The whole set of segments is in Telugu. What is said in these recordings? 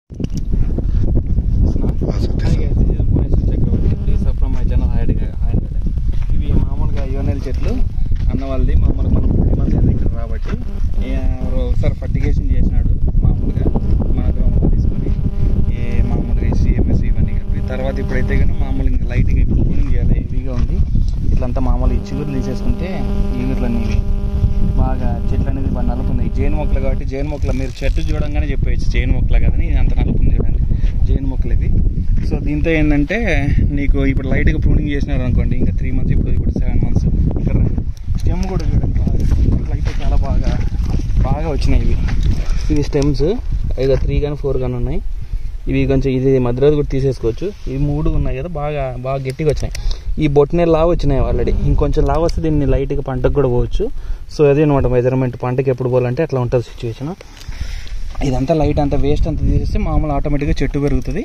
ఇవి మామూలుగా యోనెల్ చెట్లు అన్న వాళ్ళది మామూలుగా మనం ఈ మధ్య దగ్గర రాబట్టి ఎవరో ఒకసారి ఫర్టిగేషన్ చేసినాడు మామూలుగా మన గ్రామంలో తీసుకొని ఏ మామూలుగా సిఎంఎస్ ఇవన్నీ కలిపి తర్వాత ఇప్పుడైతే కానీ మామూలుగా ఇంకా లైట్గా ఇప్పుడు కూలింగ్ చేయాలి హెవీగా ఉంది ఇట్లంతా మామూలు ఈ చిగురు తీసేసుకుంటే ఈగుర్లన్నీ ఇవి బాగా చెట్లు అనేది బాగా నలుపున్నాయి జైన్ మొక్కలు కాబట్టి జైన్ మొక్కలు మీరు చెట్టు చూడంగానే చెప్పేయచ్చు జైన్ మొక్కలు కదని అంత నలుపుంది చూడండి జైన్ మొక్కలు ఇవి సో దీంతో ఏంటంటే నీకు ఇప్పుడు లైట్గా ప్రూనింగ్ చేసినారు అనుకోండి ఇంకా త్రీ మంత్స్ ఇప్పుడు ఇప్పుడు సెవెన్ మంత్స్ ఇక్కడ స్టెమ్ కూడా చూడండి బాగా ఇట్లా అయితే చాలా బాగా బాగా వచ్చినాయి ఇవి ఇవి స్టెమ్స్ ఐదు త్రీ కానీ ఫోర్ కానీ ఉన్నాయి ఇవి కొంచెం ఇది మధ్యలో కూడా తీసేసుకోవచ్చు ఇవి మూడు ఉన్నాయి కదా బాగా బాగా గట్టిగా వచ్చినాయి ఈ బొట్నే లావు వచ్చినాయి ఆల్రెడీ ఇంకొంచెం లావు వస్తే దీన్ని లైట్గా పంటకు కూడా పోవచ్చు సో అదే అనమాట మెజర్మెంట్ పంటకి ఎప్పుడు పోవాలంటే అట్లా ఉంటుంది సిచ్యువేషన్ ఇదంతా లైట్ అంతా వేస్ట్ అంతా తీసేస్తే మామూలు ఆటోమేటిక్గా చెట్టు పెరుగుతుంది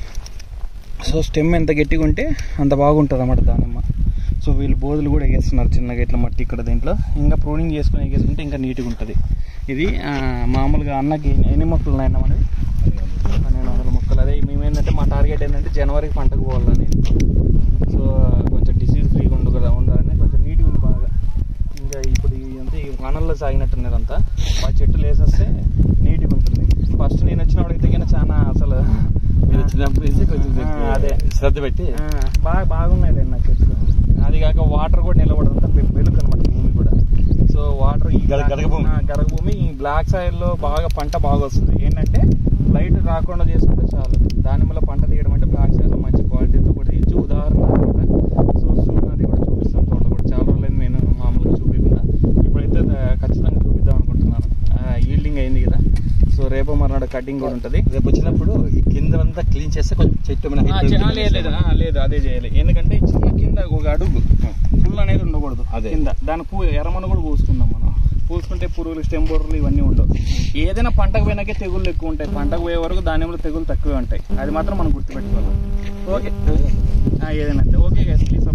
సో స్టెమ్ ఎంత గట్టిగా ఉంటే అంత బాగుంటుంది అన్నమాట దానిమ్మ సో వీళ్ళు బోధులు కూడా వేస్తున్నారు చిన్నగా ఇట్లా మట్టి ఇక్కడ దీంట్లో ఇంకా ప్రూనింగ్ చేసుకుని వేసుకుంటే ఇంకా నీట్గా ఉంటుంది ఇది ఆ, మామూలుగా అన్నకి ఎన్ని మొక్కలు ఉన్నాయన్న మనవి పన్నెండు వందల మొక్కలు అదే మేము ఏంటంటే మా టార్గెట్ ఏంటంటే జనవరికి పంటకు పోవాలని సో కొంచెం డిసీజ్ ఫ్రీగా ఉండు కదా ఉండాలని కొంచెం నీట్గా ఉంది బాగా ఇంకా ఇప్పుడు ఇదంతా ఈ వానల్లో సాగినట్టున్నారు అంతా బాగా చెట్లు వేసేస్తే నీట్గా ఉంటుంది ఫస్ట్ నేను వచ్చినప్పుడు అయితే కానీ చాలా అసలు మీరు చిన్నప్పటి నుంచి కొంచెం ఆ, అదే. శ్రద్ధ పెట్టి ఆ, బాగా బాగున్నాయి నా చెట్లు అది కాక వాటర్ కూడా నిలబడదంతా వెలుగు అనమాట భూమి కూడా సో వాటర్ ఈ గడ- గడగ భూమి. ఆ, గడగ భూమి ఈ బ్లాక్ సాయిల్ లో బాగా పంట బాగా వస్తుంది ఏంటంటే లైట్ రాకుండా చేసుకుంటే చాలు దానివల్ల పంట తీయడం అంటే బ్లాక్ సాయిల్ లో మంచి క్వాలిటీతో కూడా తీయచ్చు ఉదాహరణ అనమాట సో సూన్ అది కూడా చూపిస్తాం తోట కూడా చాలా రోజులైంది నేను మామూలుగా చూపించకుండా ఇప్పుడైతే ఆ, ఖచ్చితంగా చూపిద్దాం అనుకుంటున్నాను ఈల్డింగ్ అయింది కదా సో రేపు మర్నాడు కటింగ్ కూడా ఉంటుంది రేపు వచ్చినప్పుడు ఈ కింద అంతా క్లీన్ చేస్తే కొంచెం చెట్టు ఏమైనా height ఆ, చే- ఆ, పెరుగుతుంది. లేదు లేదు ఆ, లేదు అదే చేయాలి ఎందుకంటే చిన్న కింద ఒక అడుగు ఫుల్ అనేది ఉండకూడదు అదే. కింద దాని పూ ఎర్రమన్న కూడా పూసుకుందాం మనం పూసుకుంటే పురుగులు స్టెమ్ బొర్రలు ఇవన్నీ ఉండవు ఏదైనా పంటకు పోయినాకే తెగుళ్ళు ఎక్కువ ఉంటాయి పంటకు పోయే వరకు దానిలో తెగులు తక్కువే ఉంటాయి అది మాత్రం మనం గుర్తుపెట్టుకోవాలి ఓకే ఆ, ఏదైనా అంతే ఓకే గైస్ ప్లీజ్